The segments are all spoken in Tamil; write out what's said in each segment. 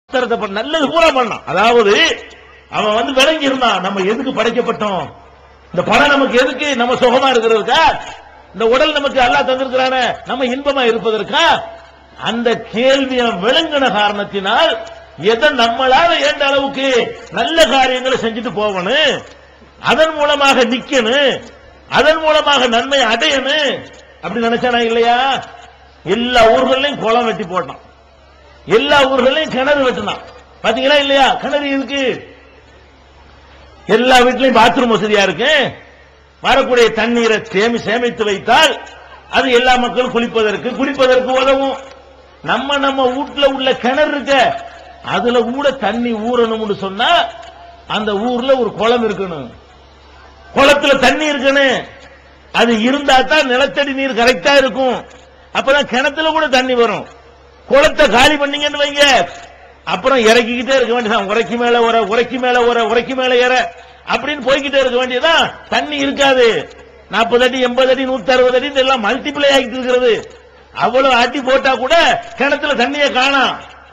உத்தரத்தை பண்ண நல்லது பூரா பண்ணான் அதாவது அவன் வந்து விளங்கி இருந்தான் நம்ம எதுக்கு படைக்கப்பட்டோம் இந்த பணம் நமக்கு எதுக்கு நம்ம சுகமா இருக்கிறதுக்கா இந்த உடல் நமக்கு அல்லாஹ் தந்திருக்கிறானே நம்ம இன்பமா இருப்பதற்கா அந்த கேள்வியை விளங்கின காரணத்தினால் எதை நம்மளால ஏண்ட அளவுக்கு நல்ல காரியங்களை செஞ்சுட்டு போகணும் அதன் மூலமாக நிக்கணும் அதன் மூலமாக நன்மை அடையணும் அப்படி நினைச்சானா இல்லையா எல்லா ஊர்களையும் குளம் வெட்டி போட்டான் எல்லா ஊர்களையும் கிணறு வெட்டினான் பாத்தீங்களா இல்லையா கிணறு இருக்கு எல்லா வீட்லயும் பாத்ரூம் வசதியா இருக்கு வரக்கூடிய தண்ணீரை சேமி சேமித்து வைத்தால் அது எல்லா மக்களும் குளிப்பதற்கு குடிப்பதற்கு உதவும் நம்ம நம்ம வீட்டுல உள்ள கிணறு இருக்க அதுல கூட தண்ணி ஊறணும்னு சொன்னா அந்த ஊர்ல ஒரு குளம் இருக்கணும் குளத்துல தண்ணி இருக்கணும் அது இருந்தா தான் நிலத்தடி நீர் கரெக்டா இருக்கும் அப்பதான் கிணத்துல கூட தண்ணி வரும் குளத்தை காலி பண்ணீங்கன்னு வைங்க அப்புறம் இறக்கிக்கிட்டே இருக்க வேண்டியதான் உரைக்கு மேல உர உரைக்கு மேல உர உரைக்கு மேல ஏற அப்படின்னு போய்கிட்டே இருக்க வேண்டியதான் தண்ணி இருக்காது நாற்பது அடி எண்பது அடி நூத்தி அறுபது அடி எல்லாம் மல்டிப்ளை ஆகிட்டு இருக்கிறது அவ்வளவு அடி போட்டா கூட கிணத்துல தண்ணியை காணாம்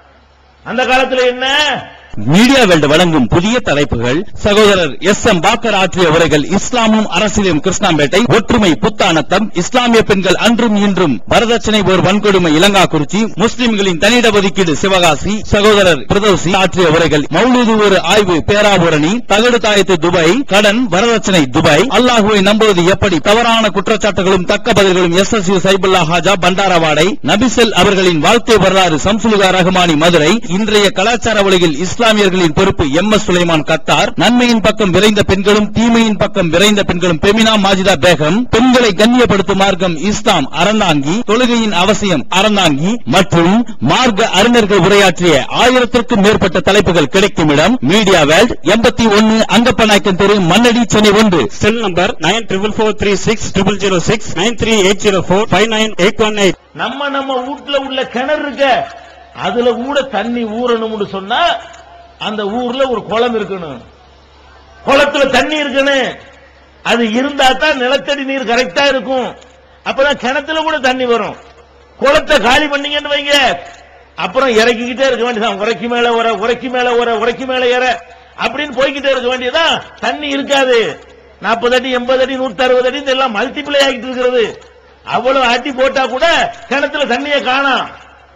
அந்த காலத்துல என்ன மீடியா வேல்டு வழங்கும் புதிய தலைப்புகள் சகோதரர் எஸ் எம் பாக்கர் ஆற்றிய உரைகள் இஸ்லாமும் அரசியலும் கிருஷ்ணாம்பேட்டை ஒற்றுமை புத்தானத்தம் இஸ்லாமிய பெண்கள் அன்றும் இன்றும் வரதட்சணை ஒரு வன்கொடுமை இலங்காக்குறிச்சி முஸ்லிம்களின் தனியிட ஒதுக்கீடு சிவகாசி சகோதரர் பிரதோசி ஆற்றிய உரைகள் மௌலூது ஒரு ஆய்வு பேராபுரணி தகடு தாயத்து துபாய் கடன் வரதட்சணை துபாய் அல்லாஹுவை நம்புவது எப்படி தவறான குற்றச்சாட்டுகளும் தக்க பதில்களும் S S U Saifullah Haja Pandaravadai நபிசல் அவர்களின் வாழ்க்கை வரலாறு சம்சுலுகா ரஹ்மானி மதுரை இன்றைய கலாச்சார உலகில் இஸ்லாமியர்களின் பொறுப்பு எம் எஸ் சுலைமான் கத்தார் நன்மையின் பக்கம் விரைந்த பெண்களும் தீமையின் பக்கம் விரைந்த பெண்களும் பெமினா மாஜிதா பேகம் பெண்களை கண்ணியப்படுத்தும் மார்க்கம் இஸ்லாம் அறந்தாங்கி தொழுகையின் அவசியம் அறந்தாங்கி மற்றும் மார்க்க அறிஞர்கள் உரையாற்றிய ஆயிரத்திற்கும் மேற்பட்ட தலைப்புகள் கிடைக்கும் இடம் மீடியா வேல்ட் எண்பத்தி ஒன்னு அங்கப்பநாயக்கன் தெரு மண்ணடி சென்னை ஒன்று cell number nine triple four three six triple zero six nine three eight zero four five nine eight one eight நம்ம நம்ம வீட்டுல உள்ள கிணறு இருக்க அதுல கூட தண்ணி ஊறணும்னு சொன்னா அந்த ஊர்ல ஒரு குளம் இருக்கணும் குளத்துல தண்ணி இருக்கணும் அது இருந்தா தான் நிலத்தடி நீர் கரெக்டா இருக்கும் அப்பதான் கிணத்துல கூட தண்ணி வரும் குளத்தை காலி பண்ணீங்கன்னு வைங்க அப்புறம் இறக்கிக்கிட்டே இருக்க வேண்டியதான் உரைக்கு மேல உர உரைக்கு மேல உர உரைக்கு மேல ஏற அப்படின்னு போய்கிட்டே இருக்க வேண்டியதான் தண்ணி இருக்காது நாற்பது அடி எண்பது அடி நூத்தி அறுபது அடி எல்லாம் மல்டிப்ளை ஆகிட்டு இருக்கிறது அவ்வளவு அடி போட்டா கூட கிணத்துல தண்ணியை காணாம்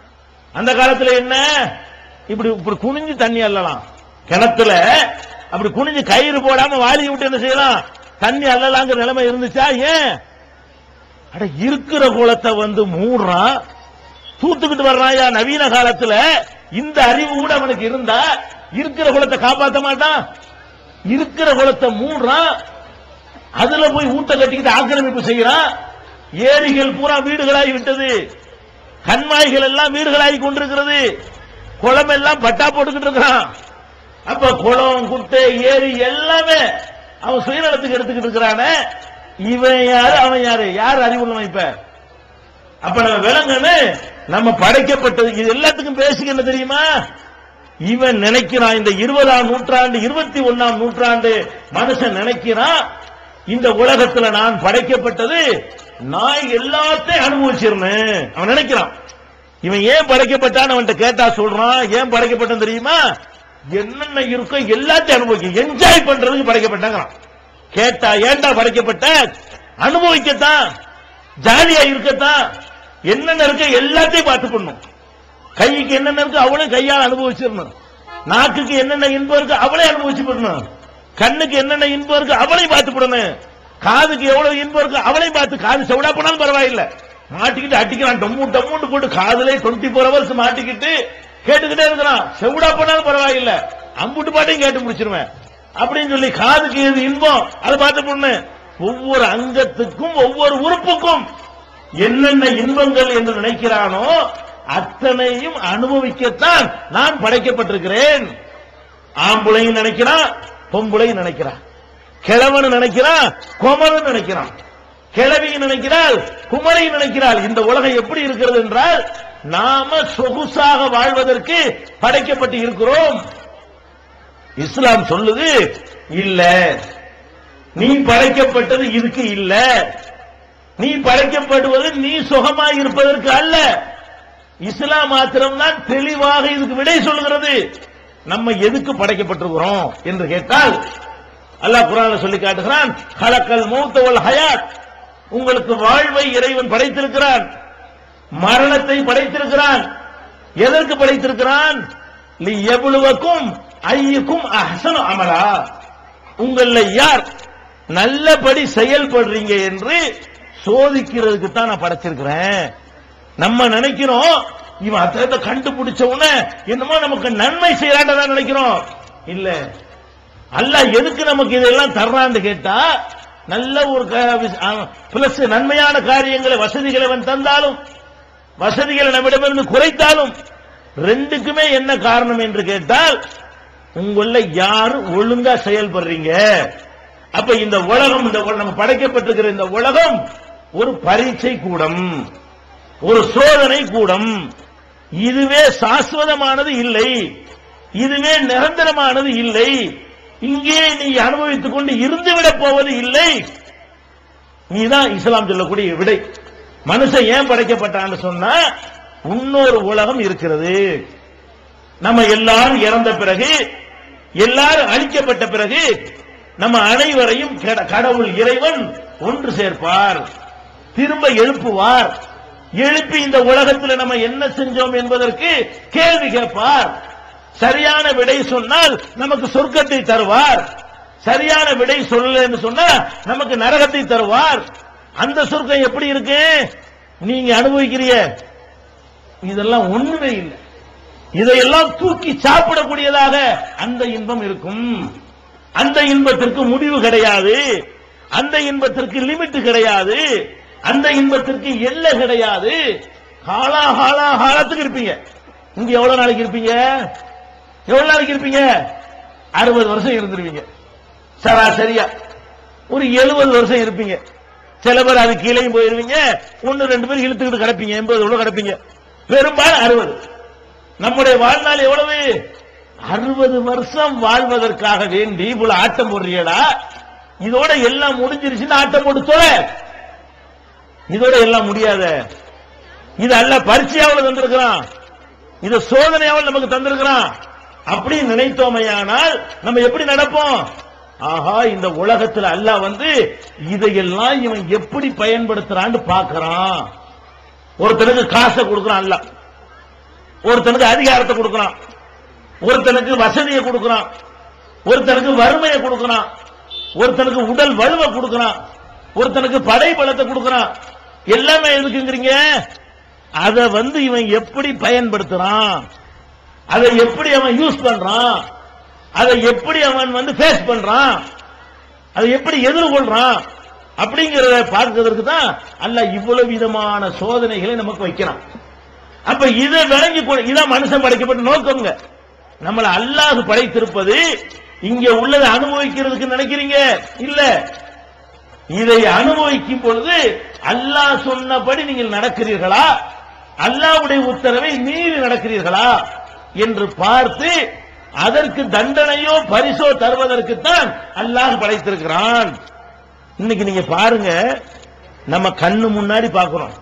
அந்த காலத்துல என்ன இப்படி இப்படி குனிஞ்சு தண்ணி அள்ளலாம் கிணத்துல அப்படி குனிஞ்சு கயிறு போடாம வாளி விட்டு என்ன செய்யலாம் தண்ணி அள்ளலாங்கிற நிலைமை இருந்துச்சா ஏன் அட இருக்கிற குளத்தை வந்து மூடுறான் தூத்துக்கிட்டு வர்றாயா நவீன காலத்துல இந்த அறிவு கூட அவனுக்கு இருந்தா இருக்கிற குளத்தை காப்பாத்த மாட்டான் இருக்கிற குளத்தை மூடுறான் அதுல போய் ஊட்ட கட்டிக்கிட்டு ஆக்கிரமிப்பு செய்யறான் ஏரிகள் பூரா வீடுகளாகி விட்டது கண்மாய்கள் எல்லாம் வீடுகளாகி கொண்டிருக்கிறது குளம் எல்லாம் பட்டா போட்டுக்கிட்டு இருக்கிறான் அப்ப குளம் குட்டை ஏரி எல்லாமே அவன் சுயநலத்துக்கு எடுத்துக்கிட்டு இருக்கிறானே இவன் யாரு அவன் யாரு யார் அறிவுள்ளவன் இப்ப அப்ப நம்ம விலங்குன்னு நம்ம படைக்கப்பட்டது இது எல்லாத்துக்கும் பேசிக்க என்ன தெரியுமா இவன் நினைக்கிறான் இந்த இருபதாம் நூற்றாண்டு இருபத்தி ஒன்னாம் நூற்றாண்டு மனுஷன் நினைக்கிறான் இந்த உலகத்துல நான் படைக்கப்பட்டது நான் எல்லாத்தையும் அனுபவிச்சிருந்தேன் அவன் நினைக்கிறான் இவன் ஏன் படைக்கப்பட்டான்னு அவன்கிட்ட கேட்டா சொல்றான் ஏன் படைக்கப்பட்டான் தெரியுமா என்னென்ன இருக்கோ எல்லாத்தையும் அனுபவிக்க என்ஜாய் பண்றதுக்கு படைக்கப்பட்டாங்கிறான் கேட்டா ஏன்டா படைக்கப்பட்ட அனுபவிக்கத்தான் ஜாலியா இருக்கத்தான் என்னென்ன இருக்க எல்லாத்தையும் பார்த்து பண்ணும் கைக்கு என்னென்ன இருக்கு அவளும் கையால் அனுபவிச்சிடணும் நாக்குக்கு என்னென்ன இன்பம் இருக்கு அவளே அனுபவிச்சு பண்ணணும் கண்ணுக்கு என்னென்ன இன்பம் இருக்கு அவளையும் பார்த்து போடணும் காதுக்கு எவ்வளவு இன்பம் இருக்கு அவளையும் பார்த்து காது செவிடா போனாலும் பரவாயில்ல மாட்டிக்கிட்டு அடிக்கிறான் டம்மு டம்முன்னு போட்டு காதுல டுவெண்ட்டி ஃபோர் ஹவர்ஸ் மாட்டிக்கிட்டு கேட்டுக்கிட்டே இருக்கிறான் செவிடா போனாலும் பரவாயில்ல அம்புட்டு பாட்டையும் கேட்டு முடிச்சிருவேன் அப்படின்னு சொல்லி காதுக்கு எது இன்பம் அதை பார்த்து பொண்ணு ஒவ்வொரு அங்கத்துக்கும் ஒவ்வொரு உறுப்புக்கும் என்னென்ன இன்பங்கள் என்று நினைக்கிறானோ அத்தனையும் அனுபவிக்கத்தான் நான் படைக்கப்பட்டிருக்கிறேன் ஆம்புளையும் நினைக்கிறான் பொம்புளையும் நினைக்கிறான் கிழவன் நினைக்கிறான் குமரன் நினைக்கிறான் கிழவியும் நினைக்கிறாள் குமரையும் நினைக்கிறாள் இந்த உலகம் எப்படி இருக்கிறது என்றால் நாம சொகுசாக வாழ்வதற்கு படைக்கப்பட்டு இருக்கிறோம் இஸ்லாம் சொல்லுது இல்ல நீ படைக்கப்பட்டது இதுக்கு இல்ல நீ படைக்கப்படுவது நீ சுகமாய் இருப்பதற்கு அல்ல இஸ்லாம் மாத்திரம்தான் தெளிவாக இதுக்கு விடை சொல்லுகிறது நம்ம எதுக்கு படைக்கப்பட்டிருக்கிறோம் என்று கேட்டால் அல்லாஹ் குரான்ல சொல்லி காட்டுகிறான் கலக்கல் மூத்தவள் ஹயாத் உங்களுக்கு வாழ்வை இறைவன் படைத்திருக்கிறான் மரணத்தை படைத்திருக்கிறான் எதற்கு படைத்திருக்கிறான் லி எவ்வளவுக்கும் ஐயுக்கும் அஹ்சனு அமலா உங்கள யார் நல்லபடி செயல்படுறீங்க என்று சோதிக்கிறதுக்கு தான் நான் படைச்சிருக்கிறேன் நம்ம நினைக்கிறோம் இவன் அத்தனை கண்டுபிடிச்ச உடனே என்னமோ நமக்கு நன்மை செய்யறாண்டதான் நினைக்கிறோம் இல்ல அல்லாஹ் எதுக்கு நமக்கு இதெல்லாம் தர்றான்னு கேட்டா நல்ல ஒரு பிளஸ் நன்மையான காரியங்களை வசதிகளை அவன் தந்தாலும் வசதிகளை நம்மிடமிருந்து குறைத்தாலும் ரெண்டுக்குமே என்ன காரணம் என்று கேட்டால் உங்கள யாரு ஒழுங்கா செயல்படுறீங்க அப்ப இந்த உலகம் இந்த உல- நம்ம படைக்கப்பட்டிருக்கிற இந்த உலகம் ஒரு பரீட்சை கூடம் ஒரு சோதனை கூடம் இதுவே சாஸ்வதமானது இல்லை இதுவே நிரந்தரமானது இல்லை இங்கே நீ அனுபவித்துக் கொண்டு இருந்துவிடப் போவது இல்லை நீதான் இஸ்லாம் சொல்லக்கூடிய விடை மனுஷன் ஏன் படைக்கப்பட்டான்னு சொன்னா இன்னொரு உலகம் இருக்கிறது நம்ம எல்லாரும் இறந்த பிறகு எல்லாரும் அழிக்கப்பட்ட பிறகு நம்ம அனைவரையும் கட- கடவுள் இறைவன் ஒன்று சேர்ப்பார் திரும்ப எழுப்புவார் எழுப்பி இந்த உலகத்தில் நம்ம என்ன செஞ்சோம் என்பதற்கு கேள்வி கேட்பார் சரியான விடை சொன்னால் நமக்கு சொர்க்கத்தை தருவார் சரியான விடை சொல்லலன்னு சொன்னா நமக்கு நரகத்தை தருவார் அந்த சொர்க்கம் எப்படி இருக்கு நீங்க அனுபவிக்கிறீங்க இதெல்லாம் ஒண்ணுமே இல்லை இதையெல்லாம் தூக்கி சாப்பிடக்கூடியதாக அந்த இன்பம் இருக்கும் அந்த இன்பத்திற்கு முடிவு கிடையாது அந்த இன்பத்திற்கு லிமிட் கிடையாது அந்த இன்பத்திற்கு எல்லை கிடையாது காலா காலா காலத்துக்கு இருப்பீங்க இங்க எவ்வளவு நாளைக்கு இருப்பீங்க எவ்வளவு நாளைக்கு இருப்பீங்க அறுபது வருஷம் இருந்துருவீங்க சராசரியா ஒரு எழுபது வருஷம் இருப்பீங்க சில பேர் அது கீழேயும் போயிருவீங்க ஒன்னு ரெண்டு பேர் இழுத்துக்கிட்டு கிடப்பீங்க எண்பது எவ்வளவு கிடப்பீங்க பெரும்பாலும் அறுபது நம்முடைய வாழ்நாள் எவ்வளவு அறுபது வருஷம் வாழ்வதற்காக வேண்டி இவ்வளவு ஆட்டம் போடுறீடா இதோட எல்லாம் முடிஞ்சிருச்சுன்னு ஆட்டம் போட்டு தொலை இதோட எல்லாம் முடியாத இது அல்ல பரிச்சையாவில் தந்திருக்கிறான் இது சோதனையாவில் நமக்கு தந்திருக்கிறான் அப்படி நினைத்தோமையானால் நம்ம எப்படி நடப்போம் ஆஹா இந்த உலகத்துல அல்லாஹ் வந்து இதையெல்லாம் இவன் எப்படி பயன்படுத்துறான்னு பார்க்கறான் ஒருத்தனுக்கு காசை கொடுக்கறான் அல்லாஹ் ஒருத்தனுக்கு அதிகாரத்தை கொடுக்கறான் ஒருத்தனுக்கு வசதியை கொடுக்கறான் ஒருத்தனுக்கு வறுமையை கொடுக்கறான் ஒருத்தனுக்கு உடல் வலுவை கொடுக்கறான் ஒருத்தனுக்கு படை பலத்தை கொடுக்கறான் எல்லாமே எதுக்குங்கிறீங்க அதை வந்து இவன் எப்படி பயன்படுத்துறான் அதை எப்படி அவன் யூஸ் பண்றான் அதை எப்படி அவன் வந்து ஃபேஸ் பண்றான் அதை எப்படி எதிர்கொள்றான் அப்படிங்கறத பார்க்கிறதுக்கு தான் அல்ல இவ்வளவு விதமான சோதனைகளை நமக்கு வைக்கிறான் அப்ப இதை விளங்கி கொடு- இதான் மனுஷன் படைக்கப்பட்ட நோக்கம்ங்க நம்மளை அல்லாஹ் படைத்திருப்பது இங்க உள்ளதை அனுபவிக்கிறதுக்கு நினைக்கிறீங்க இல்ல இதை அனுபவிக்கும் பொழுது அல்லாஹ் சொன்னபடி நீங்கள் நடக்கிறீர்களா அல்லாஹ்வுடைய உத்தரவை மீறி நடக்கிறீர்களா என்று பார்த்து அதற்கு தண்டனையோ பரிசோ தருவதற்குத்தான் அல்லாஹ் படைத்திருக்கிறான் இன்னைக்கு நீங்க பாருங்க நம்ம கண்ணு முன்னாடி பார்க்கிறோம்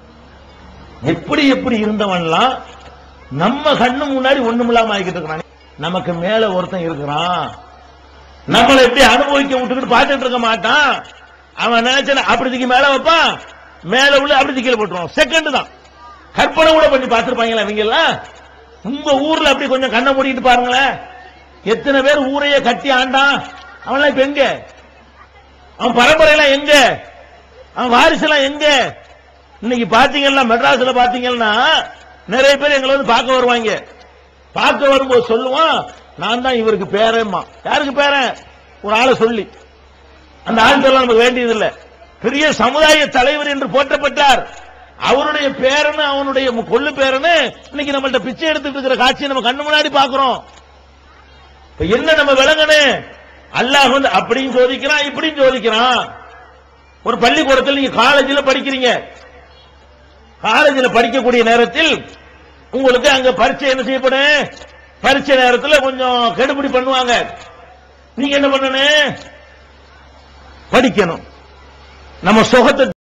எப்படி எப்படி இருந்தவன்லாம் நம்ம கண்ணு முன்னாடி ஒண்ணுமில்லாம ஆகிட்டு இருக்கிறான் நமக்கு மேல ஒருத்தன் இருக்கிறான் நம்மளை எப்படி அனுபவிக்க விட்டுக்கிட்டு பார்த்துட்டு இருக்க மாட்டான் அவன் நினைச்சன அப்படி தூக்கி மேல வைப்பான் மேல உள்ள அப்படி தூக்கி கீழே போட்டுருவான் செகண்ட் தான் கற்பனை கூட பண்ணி பார்த்திருப்பாங்களா இவங்க எல்லாம் உங்க ஊர்ல அப்படி கொஞ்சம் கண்ணை மூடிட்டு பாருங்களேன் எத்தனை பேர் ஊரையே கட்டி ஆண்டான் அவன்லாம் இப்ப எங்க அவன் பரம்பரையெல்லாம் எங்க அவன் வாரிசுலாம் எங்க இன்னைக்கு பாத்தீங்கன்னா மெட்ராஸ்ல பாத்தீங்கன்னா நிறைய பேர் எங்களை வந்து பார்க்க வருவாங்க பார்க்க வரும்போது சொல்லுவான் நான் தான் இவருக்கு பேரேம்மா யாருக்கு பேரன் ஒரு ஆளை சொல்லி அந்த ஆள் பேர்லாம் நமக்கு வேண்டியதில்லை பெரிய சமுதாய தலைவர் என்று போற்றப்பட்டார் அவருடைய பேரனு அவனுடைய கொள்ளு பேரனு இன்னைக்கு நம்மள்ட்ட பிச்சை எடுத்துட்டு இருக்கிற காட்சியை நம்ம கண்ணு முன்னாடி பாக்குறோம் இப்ப என்ன நம்ம விளங்கணும் அல்லாஹ் வந்து அப்படியும் சோதிக்கிறான் இப்படியும் சோதிக்கிறான் ஒரு பள்ளிக்கூடத்தில் நீங்க காலேஜில் படிக்கிறீங்க காலேஜில் படிக்கக்கூடிய நேரத்தில் உங்களுக்கு அங்க பரீட்சை என்ன செய்யப்படும் பரீட்சை நேரத்தில் கொஞ்சம் கெடுபிடி பண்ணுவாங்க நீங்க என்ன பண்ணணும் படிக்கணும் நம்ம சுகத்தை